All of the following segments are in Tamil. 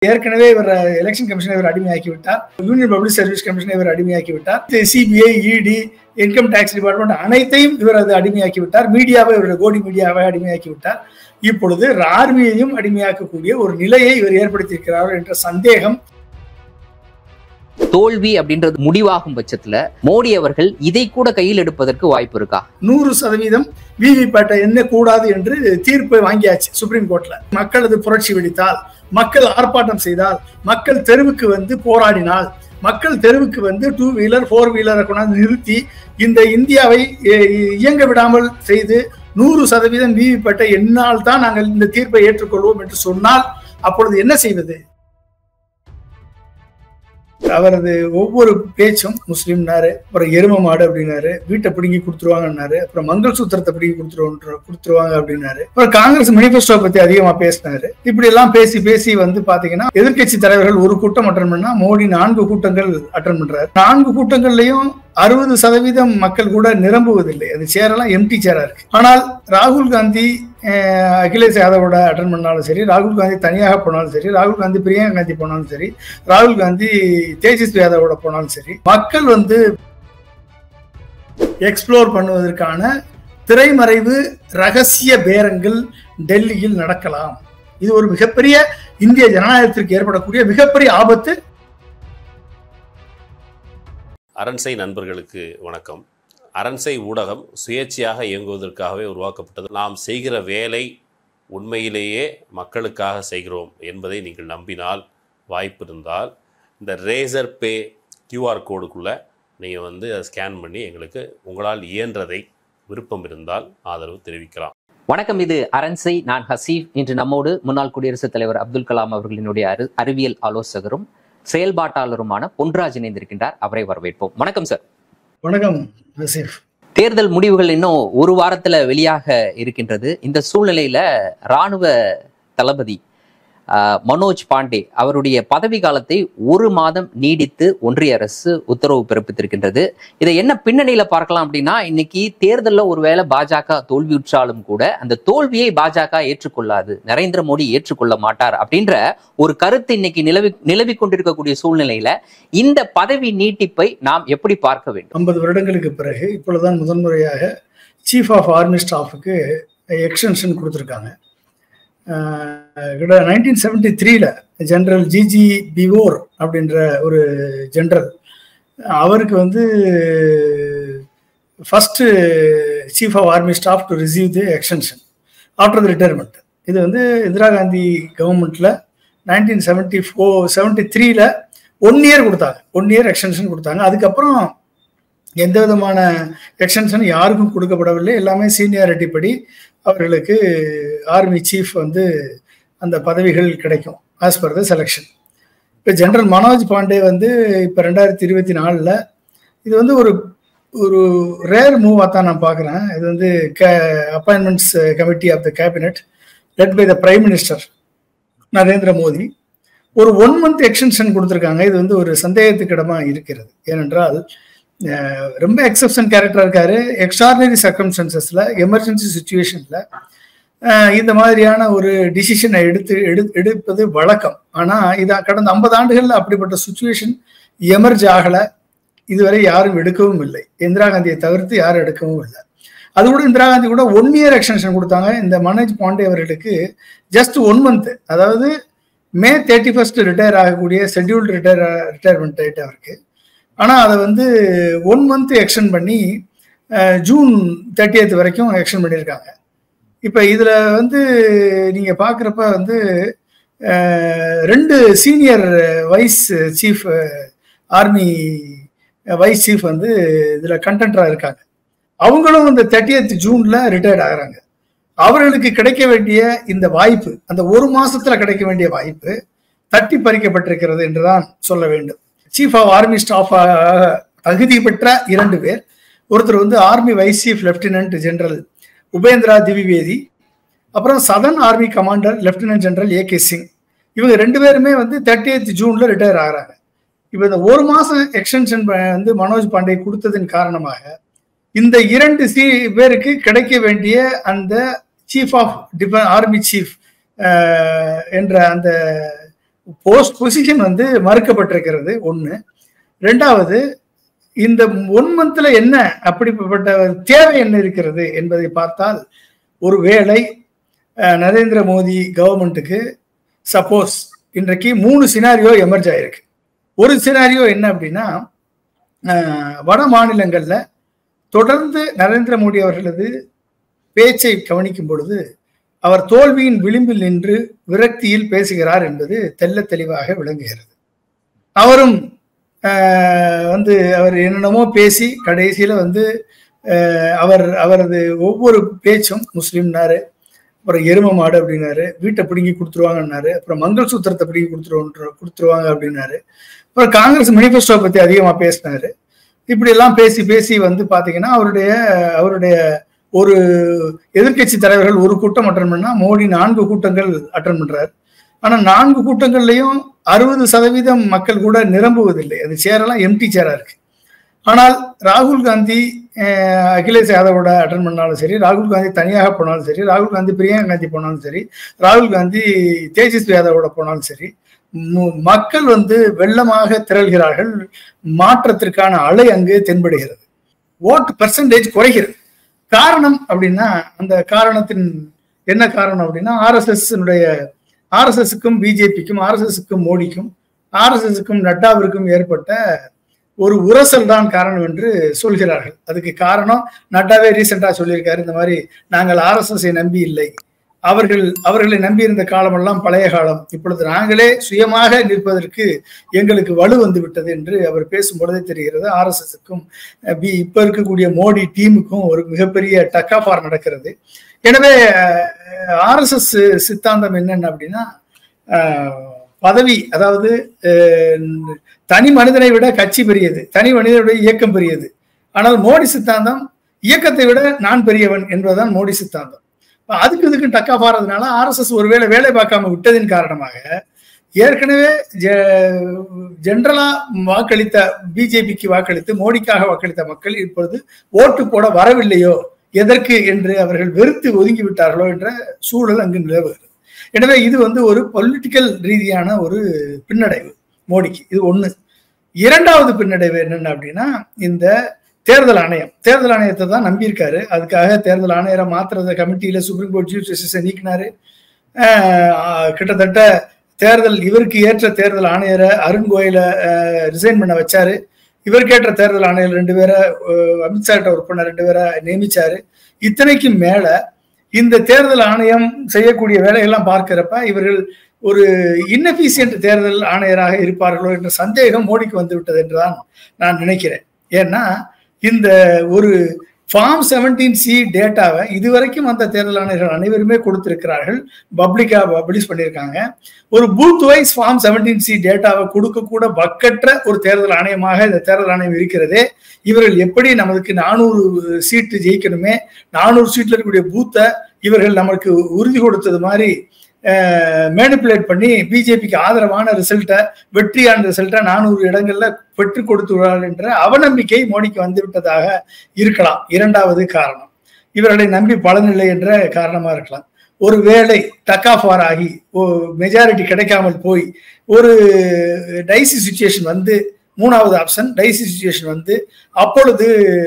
ஏற்கனவே இவர் எலெக்ஷன் கமிஷனை இவர் அடிமையாக்கி விட்டார் யூனியன் பப்ளிக் சர்வீஸ் கமிஷனை இவர் அடிமையாக்கி விட்டார் சிபிஐ இடி இன்கம் டேக்ஸ் டிபார்ட்மெண்ட் அனைத்தையும் இவர் அது அடிமையாக்கி விட்டார் மீடியாவை இவருடைய கோடி மீடியாவை அடிமையாக்கி விட்டார் இப்பொழுது ஆர்மியையும் அடிமையாக்கக்கூடிய ஒரு நிலையை இவர் ஏற்படுத்தியிருக்கிறார் என்ற சந்தேகம் தோல்வி அப்படின்றது முடிவாகும் பட்சத்துல மோடி அவர்கள் இதை கூட கையில் எடுப்பதற்கு வாய்ப்பு இருக்கா நூறு சதவீதம் விவிபேட்டை என்ன கூடாது என்று தீர்ப்பை வாங்கியாச்சு சுப்ரீம் கோர்ட்ல மக்கள் அது புரட்சி வெடித்தால் மக்கள் ஆர்ப்பாட்டம் செய்தால் மக்கள் தெருவுக்கு வந்து போராடினால் மக்கள் தெருவுக்கு வந்து டூ வீலர் ஃபோர் வீலரை கொண்டாந்து நிறுத்தி இந்த இந்தியாவை எ- இயங்க விடாமல் செய்து நூறு சதவீதம் விவிபேட்டை என்னால் தான் நாங்கள் இந்த தீர்ப்பை ஏற்றுக்கொள்வோம் என்று சொன்னால் அப்பொழுது என்ன செய்வது அவரது ஒவ்வொரு பேச்சும் முஸ்லீம்னாரு அப்புறம் எரும மாடு அப்படின்னாரு வீட்டை பிடுங்கி கொடுத்துருவாங்கன்னாரு அப்புறம் மங்கள் சூத்திரத்தை பிடுங்கி கொடுத்துருவோம் கொடுத்துருவாங்க அப்படின்னாரு அப்புறம் காங்கிரஸ் மேனிஃபெஸ்டோ பத்தி அதிகமா பேசினாரு இப்படி எல்லாம் பேசி பேசி வந்து பாத்தீங்கன்னா எதிர்க்கட்சி தலைவர்கள் ஒரு கூட்டம் அட்டன் பண்ணா மோடி நான்கு கூட்டங்கள் அட்டன் பண்றாரு நான்கு கூட்டங்கள்லயும் அறுபது சதவீதம் மக்கள் கூட நிரம்புவதில்லை அது சேரெல்லாம் எம்டி சேரா இருக்கு ஆனால் ராகுல் காந்தி அஹ், அகிலேஷ் யாதவோட அட்டன் பண்ணாலும் சரி ராகுல் காந்தி தனியாக போனாலும் சரி ராகுல் காந்தி பிரியங்கா காந்தி போனாலும் சரி ராகுல் காந்தி தேஜஸ்வி யாதவோட போனாலும் சரி மக்கள் வந்து எக்ஸ்ப்ளோர் பண்ணுவதற்கான திரைமறைவு ரகசிய பேரங்கள் டெல்லியில் நடக்கலாம் இது ஒரு மிகப்பெரிய இந்திய ஜனநாயகத்திற்கு ஏற்படக்கூடிய மிகப்பெரிய ஆபத்து அரண்சை நண்பர்களுக்கு வணக்கம் அரண்சை ஊடகம் சுயேட்சையாக இயங்குவதற்காகவே உருவாக்கப்பட்டது நாம் செய்கிற வேலை உண்மையிலேயே மக்களுக்காக செய்கிறோம் என்பதை நீங்கள் நம்பினால் வாய்ப்பு இருந்தால் இந்த ரேசர் பே கியூஆர் கோடுக்குள்ளே நீங்கள் வந்து அதை ஸ்கேன் பண்ணி எங்களுக்கு உங்களால் இயன்றதை விருப்பம் இருந்தால் ஆதரவு தெரிவிக்கலாம் வணக்கம் இது அரண்சை நான் ஹசீப் இன்று நம்மோடு முன்னாள் குடியரசுத் தலைவர் அப்துல் கலாம் அவர்களினுடைய அறி அறிவியல் ஆலோசகரும் செயல்பாட்டாளருமான பொன்ராஜ் இணைந்திருக்கின்றார் அவரை வரவேற்போம் வணக்கம் சார் வணக்கம் நசீஃப் தேர்தல் முடிவுகள் இன்னும் ஒரு வாரத்துல வெளியாக இருக்கின்றது இந்த சூழ்நிலையில ராணுவ தளபதி ஆஹ், மனோஜ் பாண்டே அவருடைய பதவி காலத்தை ஒரு மாதம் நீடித்து ஒன்றிய அரசு உத்தரவு பிறப்பித்திருக்கின்றது இதை என்ன பின்னணியில பார்க்கலாம் அப்படின்னா இன்னைக்கு தேர்தலில் ஒருவேளை பாஜக தோல்வியுற்றாலும் கூட அந்த தோல்வியை பாஜக ஏற்றுக்கொள்ளாது நரேந்திர மோடி ஏற்றுக்கொள்ள மாட்டார் அப்படின்ற ஒரு கருத்து இன்னைக்கு நிலவி நிலவி கொண்டிருக்கக்கூடிய சூழ்நிலையில இந்த பதவி நீட்டிப்பை நாம் எப்படி பார்க்க வேண்டும் ஐம்பது வருடங்களுக்கு பிறகு இப்பொழுதுதான் முதன்முறையாக சீஃப் ஆஃப் ஆர்மி ஸ்டாஃபுக்கு எக்ஸ்டென்ஷன் கொடுத்துருக்காங்க நைன்டீன் செவன்டி த்ரீல ஜெனரல் ஜிஜி பிவோர் அப்படின்ற ஒரு ஜெனரல் அவருக்கு வந்து first chief of army staff to receive the extension after the retirement இது வந்து இந்திரா காந்தி கவர்மெண்ட்ல நைன்டீன் செவன்டி ஃபோர் செவன்டி த்ரீல ஒன் இயர் கொடுத்தாங்க ஒன் இயர் எக்ஸ்டென்ஷன் கொடுத்தாங்க அதுக்கப்புறம் எந்த விதமான எக்ஸ்டென்ஷன் யாருக்கும் கொடுக்கப்படவில்லை எல்லாமே சீனியாரிட்டி படி அவர்களுக்கு ஆர்மி சீஃப் வந்து அந்த பதவிகள் கிடைக்கும் ஆஸ் பர் த செலெக்ஷன் இப்போ ஜெனரல் மனோஜ் பாண்டே வந்து இப்போ ரெண்டாயிரத்தி இருபத்தி நாலில் இது வந்து ஒரு ஒரு ரேர் மூவாக தான் நான் பார்க்குறேன் இது வந்து க appointments committee of the cabinet led by the prime minister Narendra Modi ஒரு ஒன் மந்த் எக்ஸ்டென்ஷன் கொடுத்துருக்காங்க இது வந்து ஒரு சந்தேகத்துக்கிடமா இருக்கிறது ஏனென்றால் அஹ், ரொம்ப எக்ஸப்ஷன் கேரக்டரா இருக்காரு எக்ஸ்ட்ராடினரி சர்க்கம்ஸ்டன்சஸ்ல எமர்ஜென்சி சுச்சுவேஷன்ல இந்த மாதிரியான ஒரு டிசிஷனை எடுத்து எடு எடுப்பது வழக்கம் ஆனா இது கடந்த ஐம்பது ஆண்டுகள்ல அப்படிப்பட்ட சுச்சுவேஷன் எமர்ஜ் ஆகல இதுவரை யாரும் எடுக்கவும் இல்லை இந்திரா காந்தியை தவிர்த்து யாரும் எடுக்கவும் இல்லை அது கூட இந்திரா காந்தி கூட ஒன் இயர் எக்ஸ்டென்ஷன் கொடுத்தாங்க இந்த மனோஜ் பாண்டே அவர்களுக்கு ஜஸ்ட் ஒன் மந்த் அதாவது மே தேர்ட்டி ஃபர்ஸ்ட் ரிட்டையர் ஆகக்கூடிய ஷெட்யூல்டு ரிட்டையர் ரிட்டையர்மெண்ட் டேட் அவருக்கு ஆனால் அதை வந்து ஒன் மந்த் எக்ஸ்டெண்ட் பண்ணி அஹ், ஜூன் தேர்ட்டியத் வரைக்கும் எக்ஸ்டெண்ட் பண்ணியிருக்காங்க இப்போ இதில் வந்து நீங்கள் பார்க்குறப்ப வந்து அஹ், ரெண்டு senior vice chief army vice chief வந்து இதில் கண்டென்டராக இருக்காங்க அவங்களும் இந்த தேர்ட்டியத் ஜூனில் ரிட்டையர்ட் ஆகுறாங்க அவர்களுக்கு கிடைக்க வேண்டிய இந்த வாய்ப்பு அந்த ஒரு மாசத்துல கிடைக்க வேண்டிய வாய்ப்பு தட்டி பறிக்கப்பட்டிருக்கிறது என்றுதான் சொல்ல வேண்டும் சீஃப் ஆஃப் ஆர்மி ஸ்டாஃப் தகுதி பெற்ற இரண்டு பேர் ஒருத்தர் வந்து army vice chief lieutenant general Upendra Dwivedi அப்புறம் southern army commander lieutenant general A K Singh இவங்க ரெண்டு பேருமே வந்து தேர்ட்டி ஜூன்ல ரிட்டையர் ஆகுறாங்க இப்போ இந்த ஒரு மாசம் எக்ஸ்டென்ஷன் வந்து மனோஜ் பாண்டே கொடுத்ததன் காரணமாக இந்த இரண்டு சி பேருக்கு கிடைக்க வேண்டிய அந்த சீஃப் ஆஃப் டிஃப ஆர்மி சீஃப் என்ற அந்த போஸ்ட் பொசிஷன் வந்து மறுக்கப்பட்டிருக்கிறது ஒன்று ரெண்டாவது இந்த ஒன் மந்த்ல என்ன அப்படிப்பட்ட தேவை என்ன இருக்கிறது என்பதை பார்த்தால் ஒரு வேளை அஹ், நரேந்திர மோடி கவர்மெண்ட்டுக்கு சப்போஸ் இன்றைக்கு மூணு சினாரியோ எமர்ஜ் ஆயிருக்கு ஒரு சினாரியோ என்ன அப்படின்னா அஹ், வட மாநிலங்கள்ல தொடர்ந்து நரேந்திர மோடி அவர்களது பேச்சை கவனிக்கும் பொழுது அவர் தோல்வியின் விளிம்பில் நின்று விரக்தியில் பேசுகிறார் என்பது தெள்ள தெளிவாக விளங்குகிறது அவரும் ஆஹ், வந்து அவர் என்னென்னமோ பேசி கடைசியில வந்து ஆஹ், அவர் அவரது ஒவ்வொரு பேச்சும் முஸ்லீம்னாரு அப்புறம் எரும மாடு அப்படின்னாரு வீட்டை பிடுங்கி கொடுத்துருவாங்கன்னாரு அப்புறம் மங்கள் சூத்திரத்தை பிடுங்கி கொடுத்துருவோம் கொடுத்துருவாங்க அப்படின்னாரு அப்புறம் காங்கிரஸ் மேனிஃபெஸ்டோ பத்தி அதிகமா பேசினாரு இப்படி எல்லாம் பேசி பேசி வந்து பாத்தீங்கன்னா அவருடைய அவருடைய ஒரு எதிர்க்கட்சி தலைவர்கள் ஒரு கூட்டம் அட்டன் பண்ணா மோடி நான்கு கூட்டங்கள் அட்டன் பண்றாரு ஆனா நான்கு கூட்டங்கள்லயும் அறுபது சதவீதம் மக்கள் கூட நிரம்புவதில்லை அது சேரெல்லாம் எம்டி சேரா இருக்கு ஆனால் ராகுல் காந்தி அஹ், அகிலேஷ் யாதவோட அட்டன் பண்ணாலும் சரி ராகுல் காந்தி தனியாக போனாலும் சரி ராகுல் காந்தி பிரியங்கா காந்தி போனாலும் சரி ராகுல் காந்தி தேஜஸ்வி யாதவோட போனாலும் சரி மு- மக்கள் வந்து வெள்ளமாக திரள்கிறார்கள் மாற்றத்திற்கான அலை அங்கு தென்படுகிறது ஓட்டு பர்சன்டேஜ் குறைகிறது காரணம் அப்படின்னா அந்த காரணத்தின் என்ன காரணம் அப்படின்னா ஆர்எஸ்எஸ் ஆர்எஸ்எஸ்க்கும் பிஜேபிக்கும் ஆர்எஸ்எஸ்க்கும் மோடிக்கும் ஆர்எஸ்எஸ்க்கும் நட்டாவிற்கும் ஏற்பட்ட ஒரு உரசல் தான் காரணம் என்று சொல்கிறார்கள் அதுக்கு காரணம் நட்டாவே ரீசெண்டா சொல்லியிருக்காரு இந்த மாதிரி நாங்கள் ஆர்எஸ்எஸ்ஐ நம்பி இல்லை அவர்கள் அவர்களை நம்பி இருந்த காலமெல்லாம் பழைய காலம் இப்பொழுது நாங்களே சுயமாக நிற்பதற்கு எங்களுக்கு வலு வந்து விட்டது என்று அவர் பேசும்பொழுதே தெரிகிறது ஆர்எஸ்எஸ்க்கும் பி இப்ப இருக்கக்கூடிய மோடி டீமுக்கும் ஒரு மிகப்பெரிய டக்காஃபார் நடக்கிறது எனவே ஆர்எஸ்எஸ் சித்தாந்தம் என்னென்ன அப்படின்னா அஹ், பதவி அதாவது அஹ், தனி மனிதனை விட கட்சி பெரியது தனி மனிதனை விட இயக்கம் பெரியது ஆனால் மோடி சித்தாந்தம் இயக்கத்தை விட நான் பெரியவன் என்பதுதான் மோடி சித்தாந்தம் இப்ப அதுக்கு இதுக்கு டக்கா பாறதுனால ஆர்எஸ்எஸ் ஒருவேளை வேலை பார்க்காம விட்டதின் காரணமாக ஏற்கனவே ஜென்ரலா வாக்களித்த பிஜேபிக்கு வாக்களித்து மோடிக்காக வாக்களித்த மக்கள் இப்பொழுது ஓட்டு போட வரவில்லையோ எதற்கு என்று அவர்கள் வெறுத்து ஒதுங்கி விட்டார்களோ என்ற சூழல் அங்கு நிலவுகிறது எனவே இது வந்து ஒரு பொலிட்டிக்கல் ரீதியான ஒரு பின்னடைவு மோடிக்கு இது ஒண்ணு இரண்டாவது பின்னடைவு என்னென்ன அப்படின்னா இந்த தேர்தல் ஆணையம் தேர்தல் ஆணையத்தை தான் நம்பியிருக்காரு அதுக்காக தேர்தல் ஆணையரை மாத்துறத கமிட்டியில சுப்ரீம் கோர்ட் சீஃப் ஜஸ்டிஸை நீக்கினாரு ஆஹ் கிட்டத்தட்ட தேர்தல் இவருக்கு ஏற்ற தேர்தல் ஆணையரை அருண் கோயிலை ரிசைன் பண்ண வச்சாரு இவருக்கு ஏற்ற தேர்தல் ஆணையர் ரெண்டு பேரை அஹ், அமித்ஷா கிட்ட ஒர்க் பண்ண ரெண்டு பேரை நியமிச்சாரு இத்தனைக்கும் மேல இந்த தேர்தல் ஆணையம் செய்யக்கூடிய வேலையெல்லாம் பார்க்கிறப்ப இவர்கள் ஒரு இன்னபிசியன்ட் தேர்தல் ஆணையராக இருப்பார்களோ என்ற சந்தேகம் மோடிக்கு வந்து விட்டது என்றுதான் நான் நினைக்கிறேன் ஏன்னா இந்த ஒரு ஃபார்ம் செவன்டீன் சி டேட்டாவை இதுவரைக்கும் அந்த தேர்தல் ஆணையர்கள் அனைவருமே கொடுத்திருக்கிறார்கள் பப்ளிக்கா பப்ளிஷ் பண்ணியிருக்காங்க ஒரு booth wise form seventeen C டேட்டாவை கொடுக்க கூட வக்கற்ற ஒரு தேர்தல் ஆணையமாக இந்த தேர்தல் ஆணையம் இருக்கிறதே இவர்கள் எப்படி நமக்கு நானூறு சீட்டு ஜெயிக்கணுமே நானூறு சீட்ல இருக்கக்கூடிய பூத்தை இவர்கள் நமக்கு உறுதி கொடுத்தது மாதிரி மேனிப்புலேட் பண்ணி பிஜேபிக்கு ஆதரவான ரிசல்ட்டை வெற்றியான ரிசல்ட்டை நானூறு இடங்கள்ல பெற்று கொடுத்துள்ளார் என்ற அவநம்பிக்கை மோடிக்கு வந்து விட்டதாக இருக்கலாம் இரண்டாவது காரணம் இவர்களை நம்பி பலனில்லை என்ற காரணமா இருக்கலாம் ஒரு வேளை டக் ஆஃப் ஆர் ஆகி மெஜாரிட்டி கிடைக்காமல் போய் ஒரு டைசி சுச்சுவேஷன் வந்து மூணாவது ஆப்ஷன் டைசி சுச்சுவேஷன் வந்து அப்பொழுது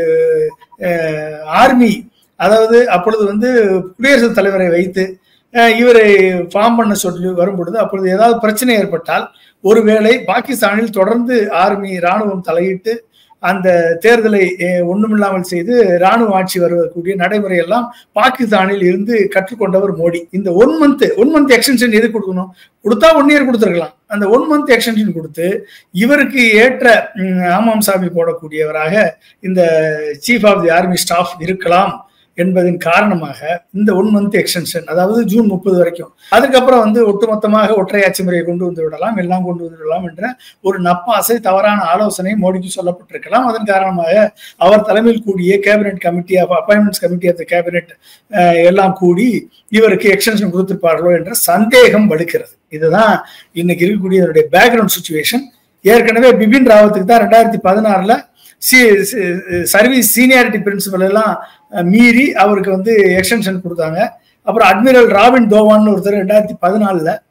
ஆர்மி அதாவது அப்பொழுது வந்து குடியரசுத் தலைவரை வைத்து அஹ், இவரை ஃபார்ம் பண்ண சொல்லி வரும்பொழுது அப்பொழுது ஏதாவது பிரச்சனை ஏற்பட்டால் ஒருவேளை பாகிஸ்தானில் தொடர்ந்து ஆர்மி ராணுவம் தலையிட்டு அந்த தேர்தலை அஹ், ஒண்ணுமில்லாமல் செய்து ராணுவ ஆட்சி வரக்கூடிய நடைமுறை எல்லாம் பாகிஸ்தானில் இருந்து கற்றுக்கொண்டவர் மோடி இந்த one month one month extension எது கொடுக்கணும் கொடுத்தா ஒன் இயர் கொடுத்துருக்கலாம் அந்த ஒன் மந்த் எக்ஸ்டென்ஷன் கொடுத்து இவருக்கு ஏற்ற ம், ஆமாம் சாமி போடக்கூடியவராக இந்த chief of the army staff இருக்கலாம் என்பதன் காரணமாக இந்த ஒன் மந்த் எக்ஸ்டென்ஷன் அதாவது ஜூன் முப்பது வரைக்கும் அதுக்கப்புறம் வந்து ஒட்டுமொத்தமாக ஒற்றையாட்சி முறையை கொண்டு வந்து விடலாம் எல்லாம் கொண்டு வந்து விடலாம் என்ற ஒரு நப்பாசை தவறான ஆலோசனை மோடிக்கு சொல்லப்பட்டிருக்கலாம் அதன் காரணமாக அவர் தலைமையில் கூடிய cabinet committee of appointments committee of the cabinet எல்லாம் கூடி இவருக்கு எக்ஸ்டென்ஷன் கொடுத்திருப்பார்களோ என்ற சந்தேகம் வலுக்கிறது இதுதான் இன்னைக்கு இருக்கக்கூடிய இதனுடைய பேக்ரவுண்ட் சுச்சுவேஷன் ஏற்கனவே பிபின் ராவத்துக்கு தான் ரெண்டாயிரத்தி பதினாறுல சர்வீஸ் சீனியாரிட்டி பிரின்சிபல் எல்லாம் அஹ், மீறி அவருக்கு வந்து எக்ஸ்டென்ஷன் கொடுத்தாங்க அப்புறம் அட்மிரல் ராபின் தோவான் ஒருத்தர் ரெண்டாயிரத்தி பதினாலுல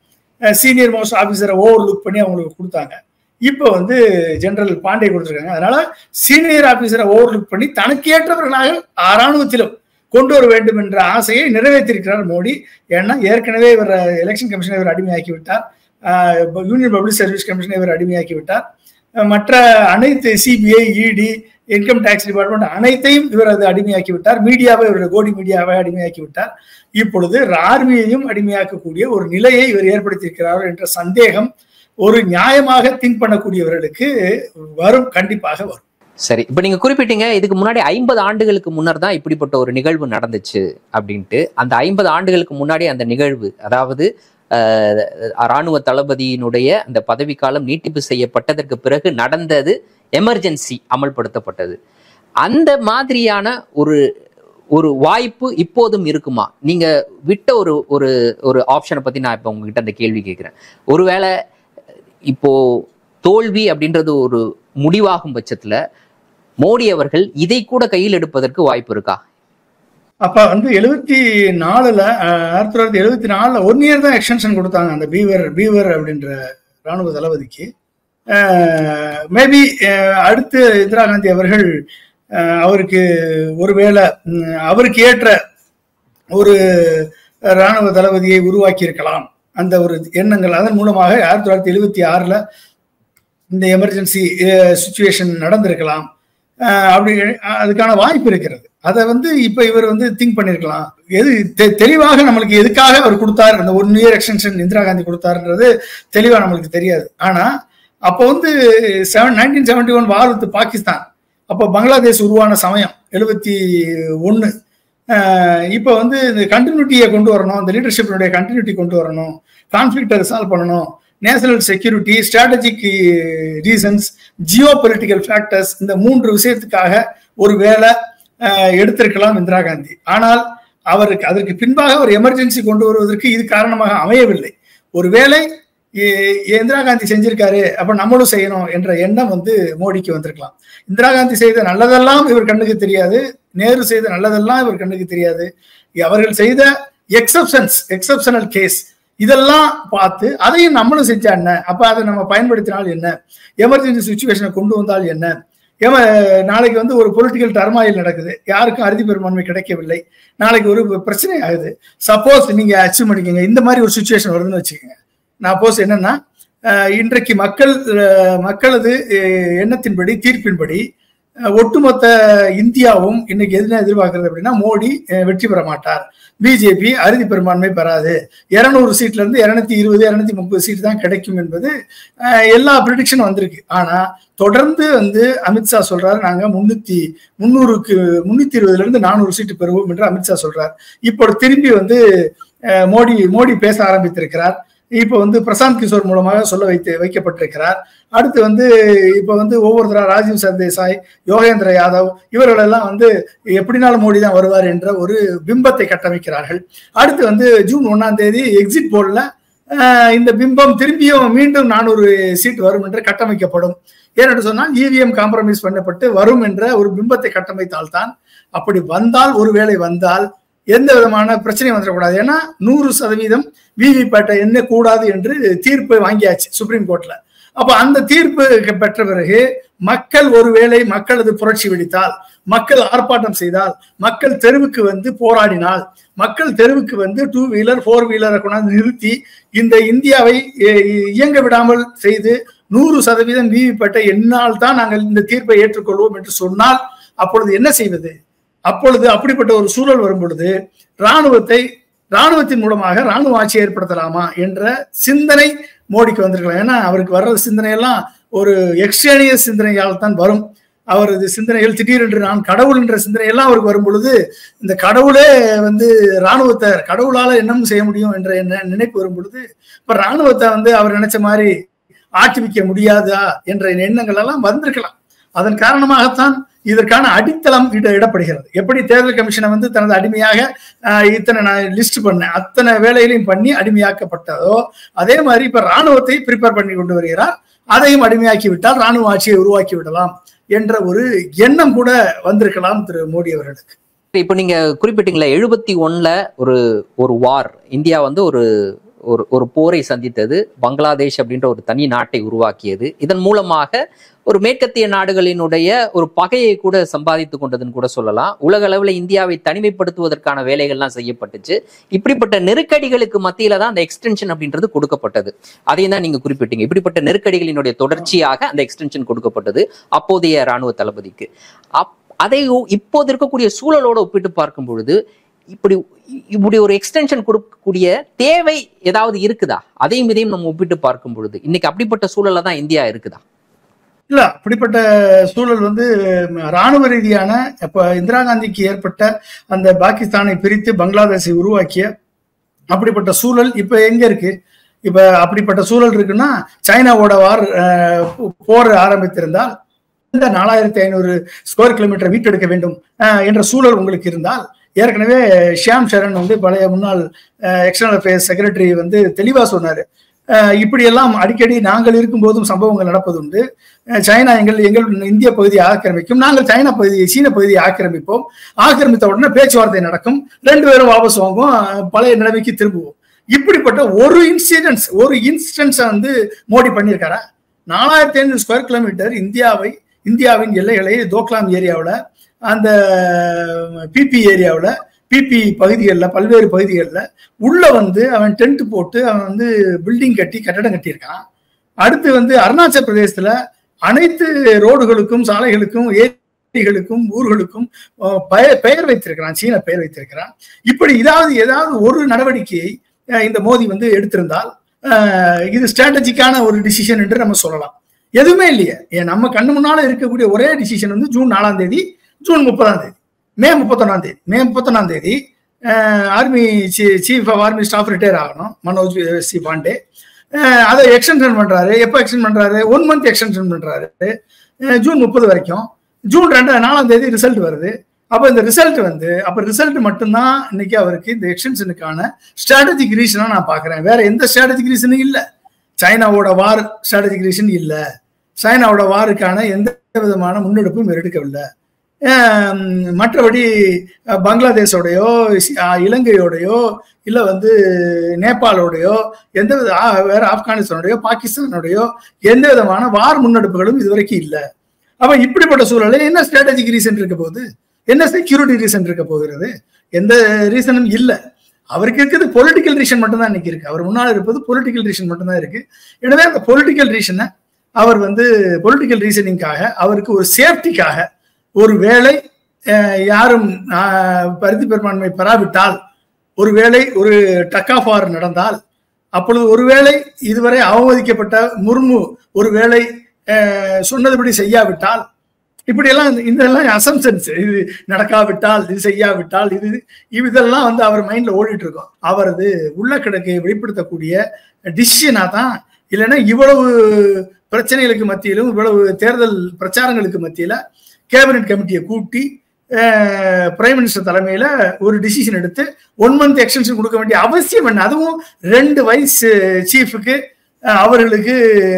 சீனியர் மோஸ்ட் ஆஃபீஸரை ஓவர் லுக் பண்ணி அவங்களுக்கு கொடுத்தாங்க இப்போ வந்து ஜெனரல் பாண்டே கொடுத்துருக்காங்க அதனால சீனியர் ஆபீசரை ஓவர் லுக் பண்ணி தனக்கேற்றவர்களாக ராணுவத்திலும் கொண்டு வர வேண்டும் என்ற ஆசையை நிறைவேற்றிருக்கிறார் மோடி ஏன்னா ஏற்கனவே இவர் எலெக்ஷன் கமிஷனை இவர் அடிமையாக்கி விட்டார் யூனியன் பப்ளிக் சர்வீஸ் கமிஷனை இவர் அடிமையாக்கி விட்டார் மற்ற அனைத்து சிபிஐ இடி இன்கம் டேக்ஸ் டிபார்ட்மெண்ட் அனைத்தையும் இவர் அது அடிமையாக்கி விட்டார் மீடியாவை இவருடைய கோடி மீடியாவை அடிமையாக்கி விட்டார் இப்பொழுது ஆர்மியையும் அடிமையாக்கக்கூடிய ஒரு நிலையை இவர் ஏற்படுத்தியிருக்கிறார் என்ற சந்தேகம் ஒரு நியாயமாக திங்க் பண்ணக்கூடியவர்களுக்கு வரும் கண்டிப்பாக வரும் சரி இப்ப நீங்க குறிப்பிட்டீங்க இதுக்கு முன்னாடி ஐம்பது ஆண்டுகளுக்கு முன்னர் தான் இப்படிப்பட்ட ஒரு நிகழ்வு நடந்துச்சு அப்படின்ட்டு அந்த ஐம்பது ஆண்டுகளுக்கு முன்னாடி அந்த நிகழ்வு அதாவது ராணுவ தளபதியினுடைய அந்த பதவிக்காலம் நீட்டிப்பு செய்யப்பட்டதற்கு பிறகு நடந்தது எமர்ஜென்சி அமல்படுத்தப்பட்டது அந்த மாதிரியான ஒரு ஒரு வாய்ப்பு இப்போதும் இருக்குமா நீங்க விட்ட ஒரு ஒரு ஒரு ஆப்ஷனை பத்தி நான் இப்ப உங்ககிட்ட அந்த கேள்வி கேட்கிறேன் ஒருவேளை இப்போ தோல்வி அப்படின்றது ஒரு முடிவாகும் பட்சத்துல மோடி அவர்கள் இதை கூட கையில் எடுப்பதற்கு வாய்ப்பு இருக்கா அப்ப வந்து எழுபத்தி நாலுல ஆயிரத்தி தொள்ளாயிரத்தி எழுபத்தி நாலுல ஒன் இயர் தான் எக்ஸ்டென்ஷன் கொடுத்தாங்க அந்த பீவர் பீவர் அப்படின்ற ராணுவ தளபதிக்கு மேபி அடுத்து இந்திரா காந்தி அவர்கள் அவருக்கு ஒருவேளை அவருக்கு ஏற்ற ஒரு ராணுவ தளபதியை உருவாக்கி இருக்கலாம் அந்த ஒரு எண்ணங்கள் அதன் மூலமாக ஆயிரத்தி தொள்ளாயிரத்தி எழுபத்தி ஆறுல இந்த எமர்ஜென்சி சுச்சுவேஷன் நடந்திருக்கலாம் அப்படி அதுக்கான வாய்ப்பு இருக்கிறது அதை வந்து இப்ப இவர் வந்து திங்க் பண்ணிருக்கலாம் எது தெளிவாக நம்மளுக்கு எதுக்காக அவர் கொடுத்தாரு அந்த one year extension Indira Gandhi கொடுத்தாருன்றது தெளிவா நம்மளுக்கு தெரியாது ஆனா அப்போ வந்து seven nineteen seventy one war with Pakistan அப்போ பங்களாதேஷ் உருவான சமயம் எழுபத்தி ஒன்று இப்போ வந்து இந்த கண்டினியூட்டியை கொண்டு வரணும் இந்த லீடர்ஷிப்பினுடைய கண்டினியூட்டி கொண்டு வரணும் கான்ஃபிளிக்டை ரிசால்வ் பண்ணணும் national security strategic reasons geopolitical factors இந்த மூன்று விஷயத்துக்காக ஒரு வேலை எடுத்திருக்கலாம் இந்திரா காந்தி ஆனால் அவருக்கு அதற்கு பின்பாக ஒரு எமர்ஜென்சி கொண்டு வருவதற்கு இது காரணமாக அமையவில்லை ஒருவேளை இந்திரா காந்தி செஞ்சிருக்காரு அப்ப நம்மளும் செய்யணும் என்ற எண்ணம் வந்து மோடிக்கு வந்திருக்கலாம் இந்திரா காந்தி செய்த நல்லதெல்லாம் இவர் கண்ணுக்கு தெரியாது நேரு செய்த நல்லதெல்லாம் இவர் கண்ணுக்கு தெரியாது அவர்கள் செய்த எக்ஸப்ஷன்ஸ் எக்ஸப்ஷனல் கேஸ் இதெல்லாம் பார்த்து அதையும் நம்மளும் செஞ்சா என்ன அப்ப அதை நம்ம பயன்படுத்தினால் என்ன எமர்ஜென்சி சுச்சுவேஷனை கொண்டு வந்தால் என்ன ஏமா நாளைக்கு வந்து ஒரு பொலிட்டிக்கல் டர்மாயில் நடக்குது யாருக்கும் அறுதி பெரும்பான்மை கிடைக்கவில்லை நாளைக்கு ஒரு பிரச்சனை ஆகுது சப்போஸ் நீங்க அச்சீவ் பண்ணிக்கோங்க இந்த மாதிரி ஒரு சுச்சுவேஷன் வருதுன்னு வச்சுக்கோங்க நான் போஸ் என்னன்னா இன்றைக்கு மக்கள் மக்களது எண்ணத்தின்படி தீர்ப்பின்படி ஒட்டுமொத்த இந்தியாவும் இன்னைக்கு எதுனா எதிர்பார்க்கறது அப்படின்னா மோடி வெற்றி பெற மாட்டார் பிஜேபி அறுதி பெரும்பான்மை பெறாது இருநூறு சீட்ல இருந்து இருநூத்தி இருபது இருநூத்தி முப்பது சீட் தான் கிடைக்கும் என்பது எல்லா ப்ரிடிக்ஷனும் வந்திருக்கு ஆனா தொடர்ந்து வந்து அமித்ஷா சொல்றாரு நாங்க முன்னூத்தி முன்னூறுக்கு முன்னூத்தி இருபதுல இருந்து நானூறு சீட்டு பெறுவோம் என்று அமித்ஷா சொல்றார் இப்போ திரும்பி வந்து மோடி மோடி பேச ஆரம்பித்திருக்கிறார் இப்போ வந்து பிரசாந்த் கிஷோர் மூலமாக சொல்ல வைத்து வைக்கப்பட்டிருக்கிறார் அடுத்து வந்து இப்போ வந்து ஒவ்வொருத்தரா ராஜீவ் சர்தேசாய் யோகேந்திர யாதவ் இவர்களெல்லாம் வந்து எப்படினாலும் மோடி தான் வருவார் என்ற ஒரு பிம்பத்தை கட்டமைக்கிறார்கள் அடுத்து வந்து ஜூன் ஒன்னாம் தேதி எக்ஸிட் போர்டில் இந்த பிம்பம் திரும்பியும் மீண்டும் நானூறு சீட் வரும் என்று கட்டமைக்கப்படும் ஏனென்று சொன்னால் இவிஎம் காம்ப்ரமைஸ் பண்ணப்பட்டு வரும் என்ற ஒரு பிம்பத்தை கட்டமைத்தால் தான் அப்படி வந்தால் ஒருவேளை வந்தால் எந்த விதமான பிரச்சனையும் வந்துடக்கூடாது ஏன்னா நூறு சதவீதம் விவிபேட்டை என்ன கூடாது என்று தீர்ப்பு வாங்கியாச்சு சுப்ரீம் கோர்ட்ல அப்ப அந்த தீர்ப்பு பெற்ற பிறகு மக்கள் ஒருவேளை மக்களது புரட்சி வெடித்தால் மக்கள் ஆர்ப்பாட்டம் செய்தால் மக்கள் தெருவுக்கு வந்து போராடினால் மக்கள் தெருவுக்கு வந்து டூ வீலர் ஃபோர் வீலரை கொண்டாந்து நிறுத்தி இந்த இந்தியாவை இயங்க விடாமல் செய்து நூறு சதவீதம் விவிபேட்டை என்னால் தான் நாங்கள் இந்த தீர்ப்பை ஏற்றுக்கொள்வோம் என்று சொன்னால் அப்பொழுது என்ன செய்வது அப்பொழுது அப்படிப்பட்ட ஒரு சூழல் வரும் பொழுது இராணுவத்தை இராணுவத்தின் மூலமாக இராணுவ ஆட்சி ஏற்படுத்தலாமா என்ற சிந்தனை மோடிக்கு வந்திருக்கலாம் ஏன்னா அவருக்கு வர்ற சிந்தனையெல்லாம் ஒரு எக்ஸ்டேனிய சிந்தனையால் தான் வரும் அவரது சிந்தனைகள் திடீரென்று நான் கடவுள் என்ற சிந்தனை எல்லாம் அவருக்கு வரும் பொழுது இந்த கடவுளே வந்து இராணுவத்தை கடவுளால என்னமும் செய்ய முடியும் என்ற நினைப்பு வரும் பொழுது இப்ப இராணுவத்தை வந்து அவர் நினைச்ச மாதிரி ஆட்சிமிக்க முடியாதா என்ற எண்ணங்கள் எல்லாம் வந்திருக்கலாம் அதன் காரணமாகத்தான் இதற்கான அடித்தளம் இட இடப்படுகிறது எப்படி தேர்தல் கமிஷனை வந்து தனது அடிமையாக இத்தனை நான் லிஸ்ட் பண்ணேன் அத்தனை வேலைகளையும் பண்ணி அடிமையாக்கப்பட்டதோ அதே மாதிரி இப்ப ராணுவத்தை ப்ரிப்பேர் பண்ணி கொண்டு வருகிறார் அதையும் அடிமையாக்கி விட்டால் ராணுவ ஆட்சியை உருவாக்கி விடலாம் என்ற ஒரு எண்ணம் கூட வந்திருக்கலாம் திரு மோடி அவர்களுக்கு இப்போ நீங்க குறிப்பிட்டீங்களா எழுபத்தி ஒன்னுல ஒரு ஒரு வார் இந்தியா வந்து ஒரு ஒரு ஒரு போரை சந்தித்தது பங்களாதேஷ் அப்படின்ற ஒரு தனி நாட்டை உருவாக்கியது இதன் மூலமாக ஒரு மேற்கத்திய நாடுகளினுடைய ஒரு பகையை கூட சம்பாதித்து கொண்டதுன்னு கூட சொல்லலாம் உலக அளவில் இந்தியாவை தனிமைப்படுத்துவதற்கான வேலைகள்லாம் செய்யப்பட்டுச்சு இப்படிப்பட்ட நெருக்கடிகளுக்கு மத்தியில தான் அந்த எக்ஸ்டென்ஷன் அப்படின்றது கொடுக்கப்பட்டது அதையும் தான் நீங்க குறிப்பிட்டீங்க இப்படிப்பட்ட நெருக்கடிகளினுடைய தொடர்ச்சியாக அந்த எக்ஸ்டென்ஷன் கொடுக்கப்பட்டது அப்போதைய ராணுவ தளபதிக்கு அப் அதை ஒ- இப்போது இருக்கக்கூடிய சூழலோட ஒப்பிட்டு பார்க்கும் பொழுது இப்படி இப்படி ஒரு எக்ஸ்டென்ஷன் கொடுக்கக்கூடிய தேவை ஏதாவது இருக்குதா அதையும் இதையும் நம்ம ஒப்பிட்டு பார்க்கும் பொழுது இன்னைக்கு அப்படிப்பட்ட சூழல்ல தான் இந்தியா இருக்குதா இல்ல அப்படிப்பட்ட சூழல் வந்து ம், ராணுவ ரீதியான இப்ப இந்திரா காந்திக்கு ஏற்பட்ட அந்த பாகிஸ்தானை பிரித்து பங்களாதேஷை உருவாக்கிய அப்படிப்பட்ட சூழல் இப்ப எங்க இருக்கு இப்ப அப்படிப்பட்ட சூழல் இருக்குன்னா சைனாவோட வார் அஹ், போ- போர் ஆரம்பித்திருந்தால் இந்த நாலாயிரத்தி ஐநூறு ஸ்கொயர் கிலோமீட்டர் மீட்டெடுக்க வேண்டும் அஹ், என்ற சூழல் உங்களுக்கு இருந்தால் ஏற்கனவே ஷியாம் சரண் வந்து பழைய முன்னாள் எக்ஸ்டர்னல் அஃபேர்ஸ் செக்ரட்டரி வந்து தெளிவா சொன்னாரு அஹ், இப்படியெல்லாம் அடிக்கடி நாங்கள் இருக்கும்போதும் சம்பவங்கள் நடப்பதுண்டு அஹ் சைனா எங்கள் எங்கள் இந்திய பகுதியை ஆக்கிரமிக்கும் நாங்கள் சைனா பகுதியை சீன பகுதியை ஆக்கிரமிப்போம் ஆக்கிரமித்த உடனே பேச்சுவார்த்தை நடக்கும் ரெண்டு பேரும் வாபஸ் வாங்குவோம் அஹ் பழைய நிலைமைக்கு திரும்புவோம் இப்படிப்பட்ட ஒரு இன்சிடென்ட்ஸ் ஒரு இன்ஸ்டன்ஸ் வந்து மோடி பண்ணியிருக்காரா நாலாயிரத்தி ஐநூறு ஸ்கொயர் கிலோமீட்டர் இந்தியாவை இந்தியாவின் எல்லைகளை தோக்லாம் ஏரியாவில் அந்த பிபி ஏரியாவில் பிபி பகுதிகளில் பல்வேறு பகுதிகளில் உள்ள வந்து அவன் டென்ட் போட்டு அவன் வந்து பில்டிங் கட்டி கட்டடம் கட்டியிருக்கான் அடுத்து வந்து அருணாச்சல் பிரதேசத்துல அனைத்து ரோடுகளுக்கும் சாலைகளுக்கும் ஏரிகளுக்கும் ஊர்களுக்கும் அஹ், பெயர் பெயர் வைத்திருக்கிறான் சீன பெயர் வைத்திருக்கிறான் இப்படி இதாவது ஏதாவது ஒரு நடவடிக்கையை அஹ், இந்த மோடி வந்து எடுத்திருந்தால் அஹ், இது ஸ்ட்ராட்டஜிக்கான ஒரு டிசிஷன் என்று நம்ம சொல்லலாம் எதுவுமே இல்லையே ஏன் நம்ம கண்ணு முன்னால இருக்கக்கூடிய ஒரே டிசிஷன் வந்து ஜூன் நாலாம் தேதி ஜூன் முப்பதாம் தேதி மே முப்பத்தொன்னாம் தேதி மே முப்பத்தொன்னாம் தேதி army chief of army staff retire ஆகணும் மனோஜ் சி பாண்டே அஹ் அதை எக்ஸ்டென்ஷன் பண்றாரு எப்போ எக்ஸ்டென்ட் பண்றாரு ஒன் மந்த் எக்ஸ்டென்ஷன் பண்றாரு அஹ் ஜூன் முப்பது வரைக்கும் ஜூன் ரெண்டு நாலாம் தேதி ரிசல்ட் வருது அப்போ இந்த ரிசல்ட் வந்து அப்போ ரிசல்ட் மட்டும்தான் இன்னைக்கு அவருக்கு இந்த எக்ஸ்டென்ஷனுக்கான ஸ்ட்ராட்டஜிக் ரீசனா நான் பார்க்குறேன் வேற எந்த ஸ்ட்ராட்டஜிக் ரீசனும் இல்லை சைனாவோட வார் ஸ்ட்ராட்டஜிக் ரீசன் இல்லை சைனாவோட வாருக்கான எந்த விதமான முன்னெடுப்பும் இவர் எடுக்கவில்லை அஹ் மற்றபடி அஹ் பங்களாதேஷோடையோ சி- அஹ் இலங்கையோடையோ இல்லை வந்து நேபாளோடையோ எந்த வித ஆ- வேற ஆப்கானிஸ்தானோடையோ பாகிஸ்தானோடையோ எந்த விதமான வார் முன்னெடுப்புகளும் இதுவரைக்கும் இல்லை அப்ப இப்படிப்பட்ட சூழலில் என்ன ஸ்ட்ராட்டஜிக் ரீசன் இருக்க போகுது என்ன செக்யூரிட்டி ரீசன் இருக்க போகிறது எந்த ரீசனும் இல்லை அவருக்கு இருக்கிறது பொலிட்டிக்கல் ரீசன் மட்டும்தான் இன்னைக்கு இருக்கு அவர் முன்னால் இருப்பது பொலிட்டிக்கல் ரீசன் மட்டும்தான் இருக்கு எனவே அந்த பொலிட்டிக்கல் ரீசனை அவர் வந்து பொலிட்டிக்கல் ரீசனிங்காக அவருக்கு ஒரு சேஃப்டிக்காக ஒரு வேளை அஹ், யாரும் அஹ், பருத்தி பெரும்பான்மை பெறாவிட்டால் ஒருவேளை ஒரு டக்காஃபார் நடந்தால் அப்பொழுது ஒருவேளை இதுவரை அவமதிக்கப்பட்ட முர்மு ஒருவேளை அஹ், சொன்னதுபடி செய்யாவிட்டால் இப்படியெல்லாம் இந்த- இதெல்லாம் அசம்சன்ஸ் இது நடக்காவிட்டால் இது செய்யாவிட்டால் இது இது- இதெல்லாம் வந்து அவர் மைண்ட்ல ஓடிட்டு இருக்கும் அவரது உள்ள கிடக்கை வெளிப்படுத்தக்கூடிய டிசிஷனா தான் இல்லைன்னா இவ்வளவு பிரச்சனைகளுக்கு மத்தியிலும் இவ்வளவு தேர்தல் பிரச்சாரங்களுக்கு மத்தியில கேபினட் கமிட்டியை கூட்டி பிரைம் மினிஸ்டர் தலைமையில ஒரு டிசிஷன் எடுத்து ஒன் மந்த் எக்ஸ்டென்ஷன் கொடுக்க வேண்டிய அவசியம் என்ன அதுவும் ரெண்டு வைஸ் சீஃபுக்கு அவர்களுக்கு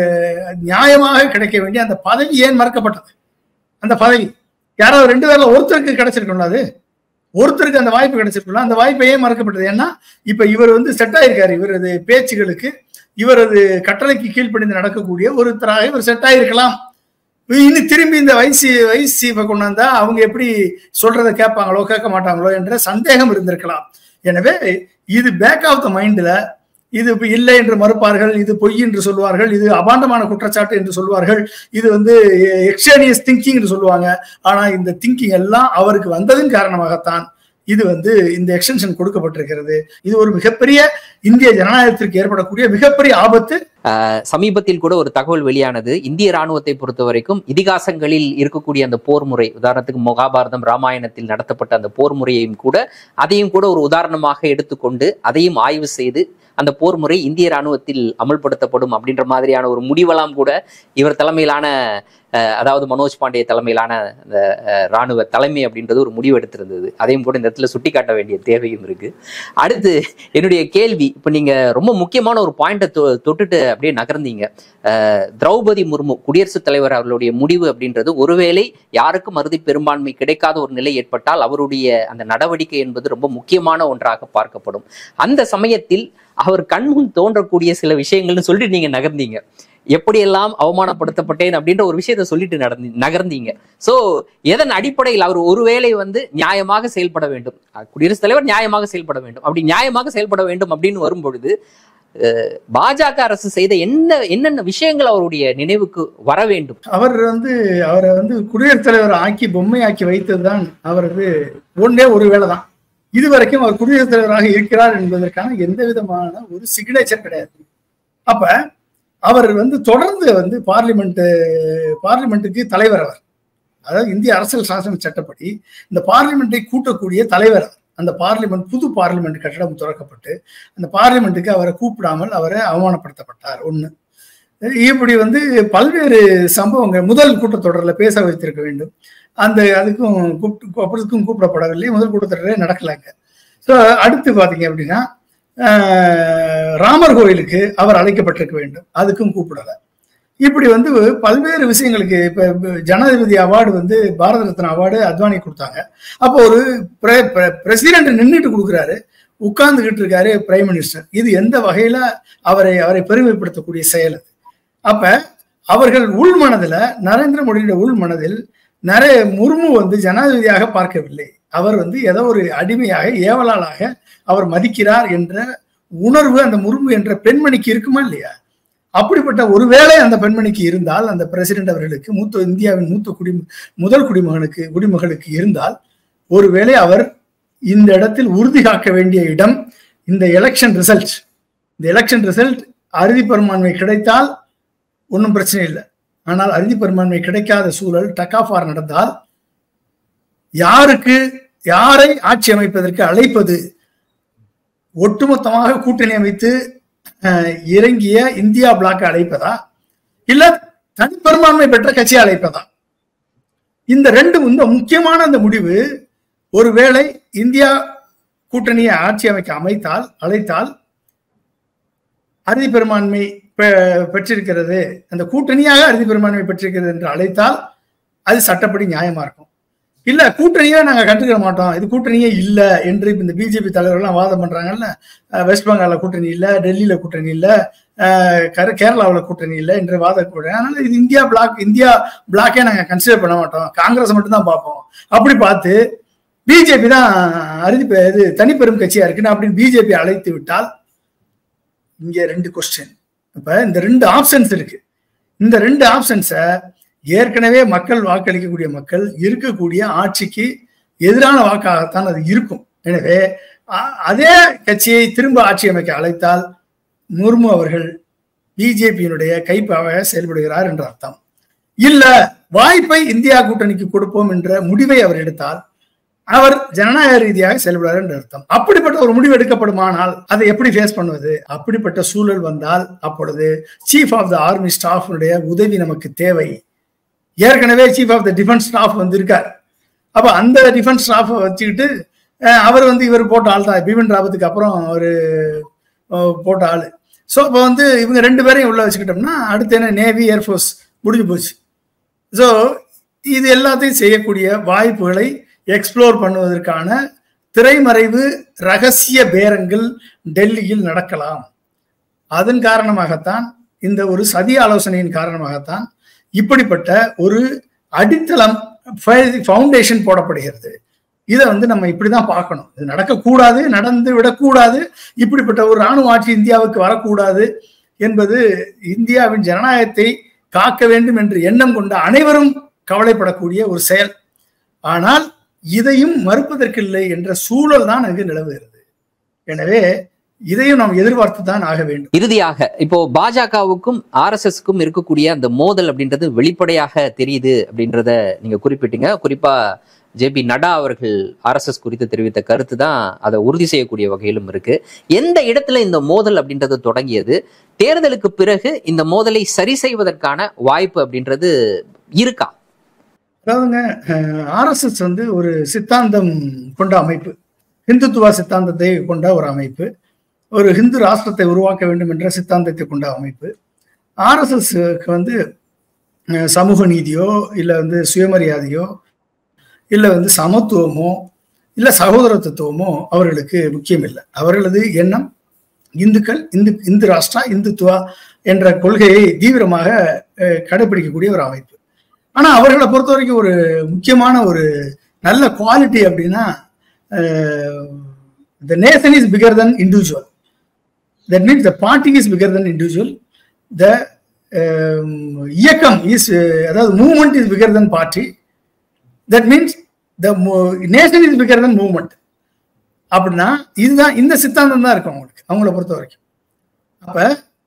நியாயமாக கிடைக்க வேண்டிய அந்த பதவி ஏன் மறக்கப்பட்டது அந்த பதவி யாராவது ரெண்டு பேர்ல ஒருத்தருக்கு கிடைச்சிருக்கணும் அது ஒருத்தருக்கு அந்த வாய்ப்பு கிடைச்சிருக்கலாம் அந்த வாய்ப்பை ஏன் மறக்கப்பட்டது ஏன்னா இப்ப இவர் வந்து செட் ஆயிருக்காரு இவரது பேச்சுகளுக்கு இவரது கட்டளைக்கு கீழ்ப்படிந்து நடக்கக்கூடிய ஒருத்தராக இவர் செட் ஆயிருக்கலாம் இன்னும் திரும்பி இந்த வயசு வயசு சீஃபை கொண்டாந்தா அவங்க எப்படி சொல்றதை கேட்பாங்களோ கேட்க மாட்டாங்களோ என்ற சந்தேகம் இருந்திருக்கலாம் எனவே இது பேக் ஆஃப் த மைண்ட்ல இது இப்ப இல்லை என்று மறுப்பார்கள் இது பொய் என்று சொல்வார்கள் இது அபாண்டமான குற்றச்சாட்டு என்று சொல்வார்கள் இது வந்து எக்ஸ்டேனியஸ் திங்கிங் என்று சொல்லுவாங்க ஆனா இந்த திங்கிங் எல்லாம் அவருக்கு வந்ததன் காரணமாகத்தான் இது வந்து இந்த எக்ஸ்டென்ஷன் கொடுக்கப்பட்டிருக்கிறது இது ஒரு மிகப்பெரிய இந்திய ஜனநாயகத்திற்கு ஏற்படக்கூடிய மிகப்பெரிய ஆபத்து சமீபத்தில் கூட ஒரு தகவல் வெளியானது இந்திய ராணுவத்தை பொறுத்த வரைக்கும் இதிகாசங்களில் இருக்கக்கூடிய அந்த போர் முறை உதாரணத்துக்கு மகாபாரதம் ராமாயணத்தில் நடத்தப்பட்ட அந்த போர் முறையையும் கூட அதையும் கூட ஒரு உதாரணமாக எடுத்துக்கொண்டு அதையும் ஆய்வு செய்து அந்த போர் முறை இந்திய ராணுவத்தில் அமல்படுத்தப்படும் அப்படின்ற மாதிரியான ஒரு முடிவெல்லாம் கூட இவர் தலைமையிலான அதாவது மனோஜ் பாண்டே தலைமையிலான அந்த ராணுவ தலைமை அப்படின்றது ஒரு முடிவு எடுத்திருந்தது அதையும் கூட இந்த இடத்துல சுட்டிக்காட்ட வேண்டிய தேவையும் இருக்கு அடுத்து என்னுடைய கேள்வி இப்போ நீங்க ரொம்ப முக்கியமான ஒரு பாயிண்ட்டை தொட்டுட்டு அப்படியே நகர்ந்தீங்க திரௌபதி முர்மு குடியரசுத் தலைவர் அவர்களுடைய முடிவு அப்படின்றது ஒருவேளை யாருக்கும் அறுதி பெரும்பான்மை கிடைக்காத ஒரு நிலை ஏற்பட்டால் அவருடைய அந்த நடவடிக்கை என்பது ரொம்ப முக்கியமான ஒன்றாக பார்க்கப்படும் அந்த சமயத்தில் அவர் கண்முன் தோன்றக்கூடிய சில விஷயங்கள்னு சொல்லிட்டு நீங்க நகர்ந்தீங்க எப்படியெல்லாம் அவமானப்படுத்தப்பட்டேன் அப்படின்ற ஒரு விஷயத்த சொல்லிட்டு நடந்து நகர்ந்தீங்க சோ எதன் அடிப்படையில் அவர் ஒருவேளை வந்து நியாயமாக செயல்பட வேண்டும் அஹ் குடியரசுத் தலைவர் நியாயமாக செயல்பட வேண்டும் அப்படி நியாயமாக செயல்பட வேண்டும் அப்படின்னு வரும்பொழுது அஹ், பாஜக அரசு செய்த என்ன என்னென்ன விஷயங்கள் அவருடைய நினைவுக்கு வர வேண்டும் அவர் வந்து அவரை வந்து குடியரசுத் தலைவர் ஆக்கி பொம்மை ஆக்கி வைத்ததுதான் அவரது ஒன்றே ஒரு வேலை தான் இதுவரைக்கும் அவர் குடியரசுத் தலைவராக இருக்கிறார் என்பதற்கான எந்த விதமான ஒரு சிக்னேச்சர் கிடையாது அப்ப அவர் வந்து தொடர்ந்து வந்து பார்லிமெண்ட் பார்லிமெண்ட்டுக்கு தலைவர் அவர் அதாவது இந்திய அரசியல் சாசன சட்டப்படி இந்த பார்லிமெண்ட்டை கூட்டக்கூடிய தலைவர் அவர். அந்த பார்லிமெண்ட் புது பார்லிமெண்ட் கட்டடம் திறக்கப்பட்டு அந்த பார்லிமெண்ட்டுக்கு அவரை கூப்பிடாமல் அவரை அவமானப்படுத்தப்பட்டார் ஒண்ணு இப்படி வந்து பல்வேறு சம்பவங்கள் முதல் கூட்டத்தொடரில் பேச வைத்திருக்க வேண்டும் அந்த அதுக்கும் கூப்பிட்டு அப்புறத்துக்கும் கூப்பிடப்படவில்லை முதல் கூட்டத்தொடரே நடக்கலைங்க ஸோ அடுத்து பார்த்தீங்க அப்படின்னா ஆஹ், ராமர் கோயிலுக்கு அவர் அழைக்கப்பட்டிருக்க வேண்டும் அதுக்கும் கூப்பிடல இப்படி வந்து பல்வேறு விஷயங்களுக்கு இப்ப ஜனாதிபதி அவார்டு வந்து பாரத ரத்னா அவார்டு அத்வானி கொடுத்தாங்க அப்போ ஒரு பிரசிடென்ட் நின்றுட்டு கொடுக்குறாரு உட்கார்ந்துகிட்டு இருக்காரு பிரைம் மினிஸ்டர் இது எந்த வகையில அவரை அவரை பெருமைப்படுத்தக்கூடிய செயல் அது அப்ப அவர்கள் உள் மனதுல நரேந்திர மோடியோட உள் மனதில் நிறைய முர்மு வந்து ஜனாதிபதியாக பார்க்கவில்லை அவர் வந்து ஏதோ ஒரு அடிமையாக ஏவலாளாக அவர் மதிக்கிறார் என்ற உணர்வு அந்த முர்மு என்ற பெண்மணிக்கு இருக்குமா இல்லையா அப்படிப்பட்ட ஒருவேளை அந்த பெண்மணிக்கு இருந்தால் அந்த பிரசிடென்ட் அவர்களுக்கு மூத்த இந்தியாவின் மூத்த குடி முதல் குடிமகனுக்கு குடிமகளுக்கு இருந்தால் ஒருவேளை அவர் இந்த இடத்தில் உறுதி காக்க வேண்டிய இடம் இந்த எலெக்ஷன் ரிசல்ட் இந்த எலெக்ஷன் ரிசல்ட் அறுதி பெரும்பான்மை கிடைத்தால் ஒன்றும் பிரச்சனை இல்லை ஆனால் அறுதி பெரும்பான்மை கிடைக்காத சூழல் டக்காஃபார் நடந்தால் யாருக்கு யாரை ஆட்சி அமைப்பதற்கு அழைப்பது ஒட்டுமொத்தமாக கூட்டணி அமைத்து அஹ், இறங்கிய இந்தியா பிளாக் அழைப்பதா இல்ல தனிப்பெரும்பான்மை பெற்ற கட்சியை அழைப்பதா இந்த ரெண்டு இந்த முக்கியமான அந்த முடிவு ஒருவேளை இந்தியா கூட்டணியை ஆட்சி அமைக்க அமைத்தால் அழைத்தால் அறுதி பெரும்பான்மை பெ- பெற்றிருக்கிறது அந்த கூட்டணியாக அறுதி பெரும்பான்மை பெற்றிருக்கிறது என்று அழைத்தால் அது சட்டப்படி நியாயமா இருக்கும் இல்ல கூட்டணியே நாங்க கற்றுக்க மாட்டோம் இது கூட்டணியே இல்ல என்று இப்ப இந்த பிஜேபி தலைவர்கள்லாம் வாதம் பண்றாங்கல்ல அஹ் வெஸ்ட் பெங்கால்ல கூட்டணி இல்ல டெல்லியில கூட்டணி இல்ல அஹ் கர- கேரளாவுல கூட்டணி இல்ல என்று வாதக்கூட அதனால இது இந்தியா பிளாக் இந்தியா பிளாக்கே நாங்க கன்சிடர் பண்ண மாட்டோம் காங்கிரஸ் மட்டும் தான் பார்ப்போம் அப்படி பார்த்து பிஜேபி தான் அறுதி பெ- இது தனிப்பெரும் கட்சியா இருக்குன்னு அப்படின்னு பிஜேபி அழைத்து விட்டால் இங்க ரெண்டு கொஸ்டின் இப்ப இந்த ரெண்டு ஆப்ஷன்ஸ் இருக்கு இந்த ரெண்டு ஆப்ஷன்ஸை ஏற்கனவே மக்கள் வாக்களிக்கக்கூடிய மக்கள் இருக்கக்கூடிய ஆட்சிக்கு எதிரான வாக்காகத்தான் அது இருக்கும் எனவே அ- அதே கட்சியை திரும்ப ஆட்சி அமைக்க அழைத்தால் முர்மு அவர்கள் பிஜேபியினுடைய கைப்பாக செயல்படுகிறார் என்ற அர்த்தம் இல்ல வாய்ப்பை இந்தியா கூட்டணிக்கு கொடுப்போம் என்ற முடிவை அவர் எடுத்தால் அவர் ஜனநாயக ரீதியாக செயல்படுவார் என்று அர்த்தம் அப்படிப்பட்ட ஒரு முடிவு எடுக்கப்படுமானால் அதை எப்படி ஃபேஸ் பண்ணுவது அப்படிப்பட்ட சூழல் வந்தால் அப்பொழுது சீஃப் ஆஃப் த ஆர்மி ஸ்டாஃபினுடைய உதவி நமக்கு தேவை ஏற்கனவே chief of the defence staff வந்து இருக்கார் அப்ப அந்த டிஃபென்ஸ் ஸ்டாஃபை வச்சுக்கிட்டு அஹ், அவர் வந்து இவர் போட்ட ஆள் தான் பிபின் ராவத்துக்கு அப்புறம் அவர் போட்ட ஆள் ஸோ அப்போ வந்து இவங்க ரெண்டு பேரையும் உள்ள வச்சுக்கிட்டோம்னா அடுத்து என்ன நேவி ஏர்ஃபோர்ஸ் முடிஞ்சு போச்சு ஸோ இது எல்லாத்தையும் செய்யக்கூடிய வாய்ப்புகளை எக்ஸ்ப்ளோர் பண்ணுவதற்கான திரைமறைவு ரகசிய பேரங்கள் டெல்லியில் நடக்கலாம் அதன் காரணமாகத்தான் இந்த ஒரு சதி ஆலோசனையின் காரணமாகத்தான் இப்படிப்பட்ட ஒரு அடித்தளம் ஃபவுண்டேஷன் போடப்படுகிறது இதை வந்து நம்ம இப்படிதான் பார்க்கணும் இது நடக்கக்கூடாது நடந்து விடக்கூடாது இப்படிப்பட்ட ஒரு ராணுவ ஆட்சி இந்தியாவுக்கு வரக்கூடாது என்பது இந்தியாவின் ஜனநாயகத்தை காக்க வேண்டும் என்று எண்ணம் கொண்ட அனைவரும் கவலைப்படக்கூடிய ஒரு செயல் ஆனால் இதையும் மறுப்பதற்கில்லை என்ற சூழல் தான் அங்கு நிலவுகிறது எனவே இதையும் நாம் எதிர்பார்த்து தான் ஆக வேண்டும் இறுதியாக இப்போ பாஜகவுக்கும் ஆர்எஸ்எஸ்க்கும் இருக்கக்கூடிய அந்த மோதல் அப்படின்றது வெளிப்படையாக தெரியுது அப்படின்றத நீங்க குறிப்பிட்டீங்க குறிப்பா ஜே பி நட்டா அவர்கள் ஆர்எஸ்எஸ் குறித்து தெரிவித்த கருத்து தான் அதை உறுதி செய்யக்கூடிய வகையிலும் இருக்கு எந்த இடத்துல இந்த மோதல் அப்படின்றது தொடங்கியது தேர்தலுக்கு பிறகு இந்த மோதலை சரி செய்வதற்கான வாய்ப்பு அப்படின்றது இருக்கா அதாவதுங்க ஆர்எஸ்எஸ் வந்து ஒரு சித்தாந்தம் கொண்ட அமைப்பு இந்துத்துவ சித்தாந்தத்தை கொண்ட ஒரு அமைப்பு ஒரு ஹிந்து ராஷ்டிரத்தை உருவாக்க வேண்டும் என்ற சித்தாந்தத்தை கொண்ட அமைப்பு ஆர்எஸ்எஸ்க்கு வந்து அஹ், சமூக நீதியோ இல்லை வந்து சுயமரியாதையோ இல்லை வந்து சமத்துவமோ இல்லை சகோதரத்துவமோ அவர்களுக்கு முக்கியம் இல்லை அவர்களது எண்ணம் இந்துக்கள் இந்து இந்து ராஷ்டிரா இந்துத்துவா என்ற கொள்கையை தீவிரமாக அஹ், கடைபிடிக்கக்கூடிய ஒரு அமைப்பு ஆனா அவர்களை பொறுத்த வரைக்கும் ஒரு முக்கியமான ஒரு நல்ல குவாலிட்டி அப்படின்னா the nation is bigger than individual that means the party is bigger than individual the இயக்கம் இஸ் அதாவது movement is bigger than party that means the nation is bigger than movement அப்படின்னா இதுதான் இந்த சித்தாந்தம் தான் இருக்கு அவங்களுக்கு அவங்கள பொறுத்த வரைக்கும் அப்ப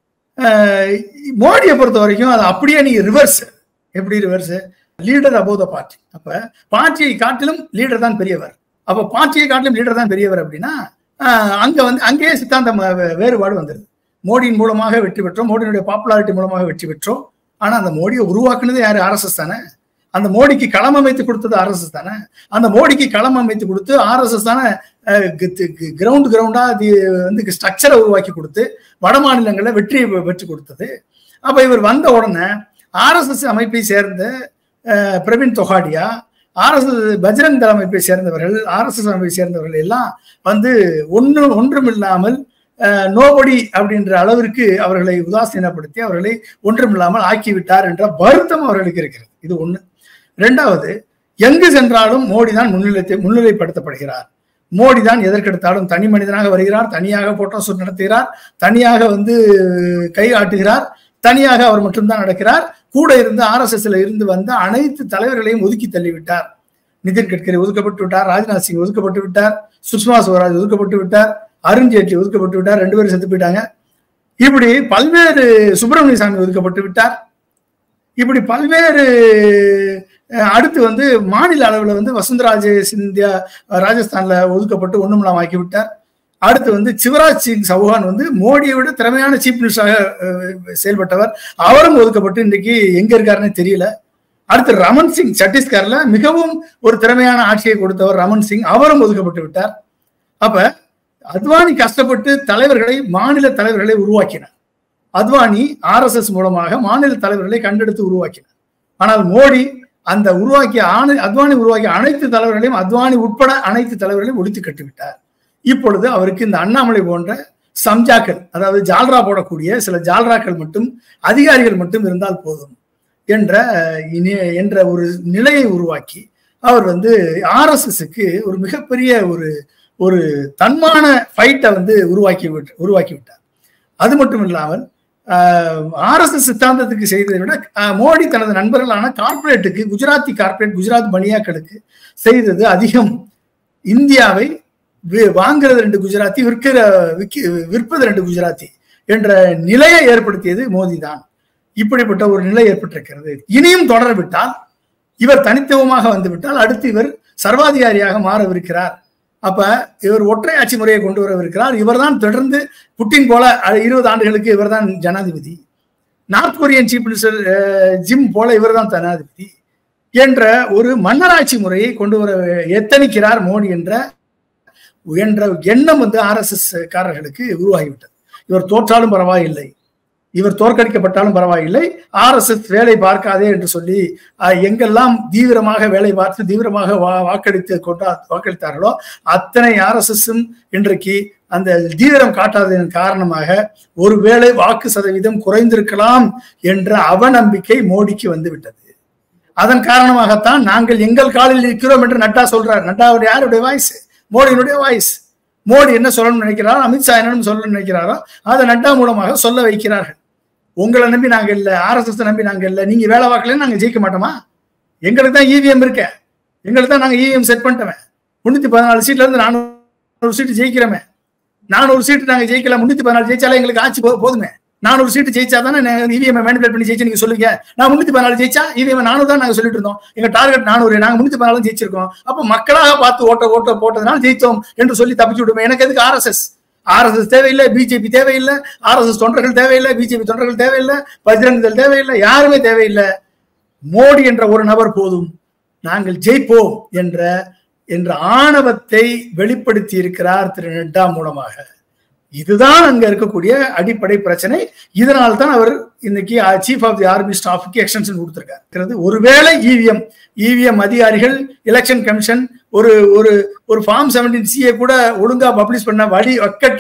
அஹ், மோடியை பொறுத்த வரைக்கும் அது அப்படியே நீங்க ரிவர்ஸ் எப்படி reverse leader above the party அப்ப பார்ட்டியை காட்டிலும் லீடர் தான் பெரியவர் அப்ப பார்ட்டியை காட்டிலும் லீடர் தான் பெரியவர் அப்படின்னா அஹ், அங்க வந்து அங்கேயே சித்தாந்த ம- வே- வேறுபாடு வந்துருது மோடியின் மூலமாக வெற்றி பெற்றோம் மோடியினுடைய பாப்புலாரிட்டி மூலமாக வெற்றி பெற்றோம் ஆனா அந்த மோடியை உருவாக்குனது யாரு ஆர்எஸ்எஸ் தானே அந்த மோடிக்கு களம் அமைத்து கொடுத்தது ஆர்எஸ்எஸ் தானே அந்த மோடிக்கு களம் அமைத்து கொடுத்து ஆர்எஸ்எஸ் தானே கிரவுண்ட் கிரவுண்டா அது வந்து ஸ்ட்ரக்சரை உருவாக்கி கொடுத்து வட மாநிலங்களில் வெற்றியை பெ- பெற்று கொடுத்தது அப்ப இவர் வந்த உடனே ஆர்எஸ்எஸ் அமைப்பை சேர்ந்த அஹ், பிரவீன் தொகாடியா ஆர்எஸ்எஸ் பஜ்ரங் தள அமைப்பை சேர்ந்தவர்கள் ஆர்எஸ்எஸ் அமைப்பை சேர்ந்தவர்கள் எல்லாம் வந்து ஒன்று ஒன்றுமில்லாமல் நோபடி அப்படின்ற அளவிற்கு அவர்களை உதாசீனப்படுத்தி அவர்களை ஒன்றுமில்லாமல் ஆக்கிவிட்டார் என்ற வருத்தம் அவர்களுக்கு இருக்கிறது இது ஒண்ணு ரெண்டாவது எங்கு சென்றாலும் மோடி தான் முன்னிலை முன்னிலைப்படுத்தப்படுகிறார் மோடி தான் எதற்கெடுத்தாலும் தனி மனிதனாக வருகிறார் தனியாக போட்டோ ஷூட் நடத்துகிறார் தனியாக வந்து கை ஆட்டுகிறார் தனியாக அவர் மட்டும்தான் நடக்கிறார் கூட இருந்து ஆர்எஸ்எஸ்ல இருந்து வந்த அனைத்து தலைவர்களையும் ஒதுக்கி தள்ளிவிட்டார் நிதின் கட்கரி ஒதுக்கப்பட்டு விட்டார் ராஜ்நாத் சிங் ஒதுக்கப்பட்டு விட்டார் சுஷ்மா ஸ்வராஜ் ஒதுக்கப்பட்டு விட்டார் அருண்ஜேட்லி ஒதுக்கப்பட்டு விட்டார் ரெண்டு பேரும் செத்து போயிட்டாங்க இப்படி பல்வேறு சுப்பிரமணிய சாமி ஒதுக்கப்பட்டு விட்டார் இப்படி பல்வேறு அஹ், அடுத்து வந்து மாநில அளவில் வந்து வசுந்தராஜ் சிந்தியா அஹ், ராஜஸ்தான்ல ஒதுக்கப்பட்டு ஒண்ணுமில்லாம் ஆக்கி விட்டார் அடுத்து வந்து சிவராஜ் சிங் சௌஹான் வந்து மோடியை விட திறமையான சீஃப் மினிஸ்டராக அஹ், செயல்பட்டவர் அவரும் ஒதுக்கப்பட்டு இன்னைக்கு எங்க இருக்காருன்னு தெரியல அடுத்து ரமன் சிங் சத்தீஸ்கர்ல மிகவும் ஒரு திறமையான ஆட்சியை கொடுத்தவர் ரமன் சிங் அவரும் ஒதுக்கப்பட்டு விட்டார் அப்ப அத்வானி கஷ்டப்பட்டு தலைவர்களை மாநில தலைவர்களை உருவாக்கினார் அத்வானி ஆர்எஸ்எஸ் மூலமாக மாநில தலைவர்களை கண்டெடுத்து உருவாக்கினார் ஆனால் மோடி அந்த உருவாக்கிய ஆணை அத்வானி உருவாக்கிய அனைத்து தலைவர்களையும் அத்வானி உட்பட அனைத்து தலைவர்களையும் ஒழித்து கட்டிவிட்டார் இப்பொழுது அவருக்கு இந்த அண்ணாமலை போன்ற சம்ஜாக்கள் அதாவது ஜால்ரா போடக்கூடிய சில ஜால்ராக்கள் மட்டும் அதிகாரிகள் மட்டும் இருந்தால் போதும் என்ற இனி- என்ற ஒரு நிலையை உருவாக்கி அவர் வந்து ஆர்எஸ்எஸ்க்கு ஒரு மிகப்பெரிய ஒரு ஒரு தன்மான ஃபைட்டை வந்து உருவாக்கி விட்டு உருவாக்கி விட்டார் அது மட்டும் இல்லாமல் ஆர்எஸ்எஸ் சித்தாந்தத்துக்கு செய்ததை விட ஆஹ், மோடி தனது நண்பர்களான கார்ப்பரேட்டுக்கு குஜராத்தி கார்ப்பரேட் குஜராத் பனியாக்களுக்கு செய்தது அதிகம் இந்தியாவை வி- வாங்குறது ரெண்டு குஜராத்தி விற்கிற விக்கி விற்பது ரெண்டு குஜராத்தி என்ற நிலையை ஏற்படுத்தியது மோடி தான் இப்படிப்பட்ட ஒரு நிலை ஏற்பட்டிருக்கிறது இனியும் தொடரவிட்டால் இவர் தனித்துவமாக வந்துவிட்டால் அடுத்து இவர் சர்வாதிகாரியாக மாறவிருக்கிறார் அப்ப இவர் ஒற்றை ஆட்சி முறையை கொண்டு வரவிருக்கிறார் இவர்தான் தொடர்ந்து புட்டின் போல அஹ், இருபது ஆண்டுகளுக்கு இவர்தான் ஜனாதிபதி north Korean chief minister Jim போல இவர்தான் ஜனாதிபதி என்ற ஒரு மன்னராட்சி முறையை கொண்டு வர எத்தனிக்கிறார் மோடி என்ற என்ற எண்ணம் வந்து ஆர்எஸ்எஸ் காரர்களுக்கு உருவாகிவிட்டது இவர் தோற்றாலும் பரவாயில்லை இவர் தோற்கடிக்கப்பட்டாலும் பரவாயில்லை ஆர்எஸ்எஸ் வேலை பார்க்காதே என்று சொல்லி அஹ், எங்கெல்லாம் தீவிரமாக வேலை பார்த்து தீவிரமாக வா- வாக்களித்து கொண்டா வாக்களித்தார்களோ அத்தனை ஆர்எஸ்எஸும் இன்றைக்கு அந்த தீவிரம் காட்டாததன் காரணமாக ஒருவேளை வாக்கு சதவீதம் குறைந்திருக்கலாம் என்ற அவநம்பிக்கை மோடிக்கு வந்து விட்டது அதன் காரணமாகத்தான் நாங்கள் எங்கள் காலில் இருக்கிறோம் என்று நட்டா சொல்றார் நட்டாவுடைய யாருடைய வாய்ஸ் மோடியினுடைய வாய்ஸ் மோடி என்ன சொல்லணும்னு நினைக்கிறாரோ அமித்ஷா என்ன சொல்லணும்னு நினைக்கிறாரோ அதை நட்டா மூலமாக சொல்ல வைக்கிறார்கள் உங்களை நம்பி நாங்க இல்ல ஆர்எஸ்எஸ் நம்பி நாங்க இல்ல நீங்க வேலை பார்க்கல நாங்க ஜெயிக்க மாட்டோமா எங்களுக்கு தான் இவிஎம் இருக்க எங்களுக்கு தான் நாங்க இவிஎம் செட் பண்ணிட்டோமே முன்னூத்தி பதினாலு சீட்ல இருந்து நானூறு சீட்டு ஜெயிக்கிறோமே நானூறு சீட்டு நாங்க ஜெயிக்கல முன்னூத்தி பதினாலு ஜெயிச்சாலே எங்களுக்கு ஆட்சி போ- போதுமே நானூறு சீட்டு ஜெயிச்சா தானே இவிஎம் மேனிபுலேட் பண்ணி ஜெயிச்சு நீங்க சொல்லுங்க நான் முன்னூத்தி பதினாலு ஜெயிச்சா இவிஎம் நானூறு தான் நாங்க சொல்லிட்டு இருந்தோம் எங்க டார்கெட் நானூறு நாங்க முன்னூத்தி பதினாலு ஜெயிச்சிருக்கோம் அப்ப மக்களாக பார்த்து ஓட்ட ஓட்ட போட்டதுனால ஜெயித்தோம் என்று சொல்லி தப்பிச்சு விடுமே எனக்கு எதுக்கு ஆர்எஸ்எஸ் ஆர்எஸ்எஸ் தேவையில்லை பிஜேபி தேவையில்லை ஆர்எஸ்எஸ் தொண்டர்கள் தேவையில்லை பிஜேபி தொண்டர்கள் தேவையில்லை பஜ்ரங் தள் தேவையில்லை யாருமே தேவையில்லை மோடி என்ற ஒரு நபர் போதும் நாங்கள் ஜெயிப்போம் என்ற என்ற ஆணவத்தை வெளிப்படுத்தி இருக்கிறார் திரு நட்டா மூலமாக இதுதான் அங்க இருக்கக்கூடிய அடிப்படை பிரச்சனை இதனால் தான் அவர் இன்னைக்கு சீஃப் ஆஃப் தி ஆர்மி ஸ்டாஃப்க்கு எக்ஸ்டென்ஷன் கொடுத்திருக்காரு ஒருவேளை இவிஎம் இவிஎம் அதிகாரிகள் எலெக்ஷன் கமிஷன் ஒரு ஒரு ஒரு ஃபார்ம் செவன்டீன் சிஏ கூட ஒழுங்கா பப்ளிஷ் பண்ண வழி வக்கற்ற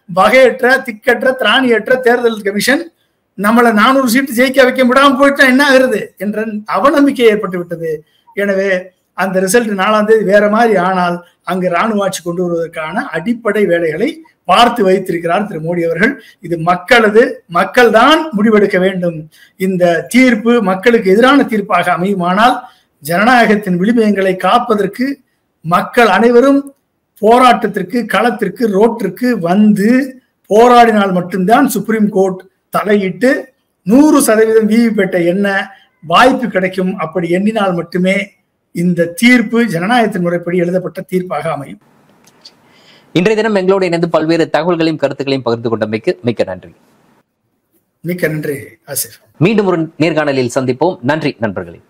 வகையற்ற திக்கற்ற திராணியற்ற தேர்தல் கமிஷன் நம்மளை நானூறு சீட்டு ஜெயிக்க வைக்க விடாம போயிட்டா என்ன ஆகுறது என்ற அவநம்பிக்கை ஏற்பட்டு விட்டது எனவே அந்த ரிசல்ட் நாலாம் தேதி வேற மாதிரி ஆனால் அங்கு ராணுவ ஆட்சி கொண்டு வருவதற்கான அடிப்படை வேலைகளை பார்த்து வைத்திருக்கிறார் திரு மோடி அவர்கள் இது மக்களது மக்கள் தான் முடிவெடுக்க வேண்டும் இந்த தீர்ப்பு மக்களுக்கு எதிரான தீர்ப்பாக அமையுமானால் ஜனநாயகத்தின் விளிம்பயங்களை காப்பதற்கு மக்கள் அனைவரும் போராட்டத்திற்கு களத்திற்கு ரோட்டிற்கு வந்து போராடினால் மட்டும்தான் சுப்ரீம் கோர்ட் தலையிட்டு நூறு சதவீதம் விவிபேட்டை என்ன வாய்ப்பு கிடைக்கும் அப்படி எண்ணினால் மட்டுமே இந்த தீர்ப்பு ஜனநாயகத்தின் முறைப்படி எழுதப்பட்ட தீர்ப்பாக அமையும் இன்றைய தினம் எங்களோடு இணைந்து பல்வேறு தகவல்களையும் கருத்துக்களையும் பகிர்ந்து கொண்டமைக்கு மிக்க நன்றி மிக்க நன்றி ஆசிர் மீண்டும் ஒரு நேர்காணலில் சந்திப்போம் நன்றி நண்பர்களே